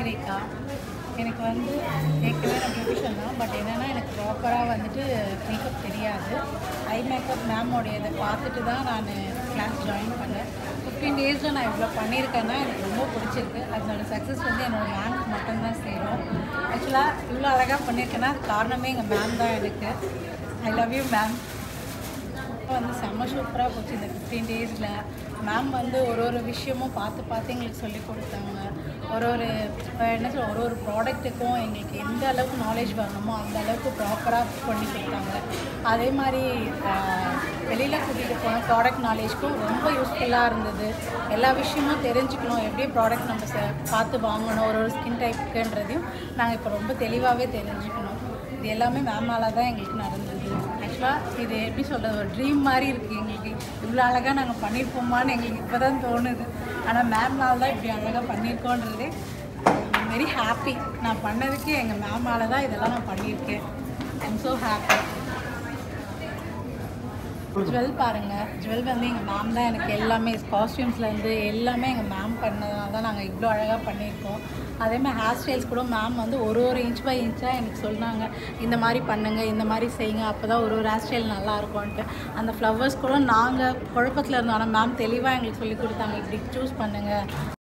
ராஜரேகா எனக்கு வந்து ஏற்கனவே நான் பியூட்டிஷியன் தான் பட் என்னென்னா எனக்கு ப்ராப்பராக வந்துட்டு மேக்கப் தெரியாது ஐ மேக்கப் மேமோடைய இதை பார்த்துட்டு தான் நான் கிளாஸ் ஜாயின் பண்ணேன் ஃபிஃப்டீன் டேஸில் நான் இவ்வளோ பண்ணியிருக்கேன்னா எனக்கு ரொம்ப பிடிச்சிருக்கு அதோட சக்ஸஸ் வந்து என்னோட மேம்க்கு மட்டும்தான் சேரும் ஆக்சுவலாக இவ்வளோ அழகாக பண்ணியிருக்கேன்னா அது காரணமே எங்கள் மேம் தான் எனக்கு ஐ லவ் யூ மேம் வந்து செம்ம சூப்பராக போச்சு இந்த ஃபிஃப்டீன் டேஸில் மேம் வந்து ஒரு ஒரு விஷயமும் பார்த்து பார்த்து எங்களுக்கு சொல்லி கொடுத்தாங்க ஒரு ஒரு அஹ் என்ன சொல்ல ஒரு ஒரு ப்ராடக்ட்டுக்கும் எங்களுக்கு எந்த அளவுக்கு நாலேஜ் வரணுமோ அந்த அளவுக்கு ப்ராப்பராக பண்ணி கொடுத்தாங்க அதே மாதிரி வெளியில் கூட்டிகிட்டு போன ப்ராடக்ட் நாலேஜ்க்கும் ரொம்ப யூஸ்ஃபுல்லாக இருந்தது எல்லா விஷயமும் தெரிஞ்சுக்கணும் எப்படி ப்ராடக்ட் நம்ம ச பார்த்து வாங்கணும் ஒரு ஒரு ஸ்கின் டைப்புக்குன்றதையும் நாங்கள் இப்போ ரொம்ப தெளிவாகவே தெரிஞ்சுக்கணும் இது எல்லாமே மேமால தான் எங்களுக்கு நடந்தது ஆக்சுவலாக இது எப்படி சொல்கிறது ஒரு ட்ரீம் மாதிரி இருக்குது எங்களுக்கு இவ்வளோ அழகாக நாங்கள் பண்ணியிருப்போமான்னு எங்களுக்கு இப்போ தான் தோணுது ஆனால் மேம்னால தான் இப்படி அழகாக பண்ணியிருக்கோன்றதே வெரி ஹாப்பி நான் பண்ணதுக்கு எங்கள் மேமால தான் இதெல்லாம் நான் பண்ணியிருக்கேன் ஐம் ஸோ ஹாப்பி ஜுவல் பாருங்கள் ஜுவல் வந்து எங்கள் மேம் தான் எனக்கு எல்லாமே காஸ்டியூம்ஸ்லேருந்து எல்லாமே எங்கள் மேம் பண்ணதுனால தான் நாங்கள் இவ்வளோ அழகாக பண்ணியிருக்கோம் அதேமாதிரி ஹேர் ஸ்டைல்ஸ் கூட மேம் வந்து ஒரு ஒரு இன்ச் பை இன்ச்சாக எனக்கு சொன்னாங்க இந்த மாதிரி பண்ணுங்கள் இந்த மாதிரி செய்யுங்க அப்போ தான் ஒரு ஒரு ஹேர் ஸ்டைல் நல்லா இருக்கும்ன்ட்டு அந்த ஃப்ளவர்ஸ் கூட நாங்கள் குழப்பத்தில் இருந்தோம் ஆனால் மேம் தெளிவாக எங்களுக்கு சொல்லி கொடுத்தாங்க இப்படி சூஸ் பண்ணுங்கள்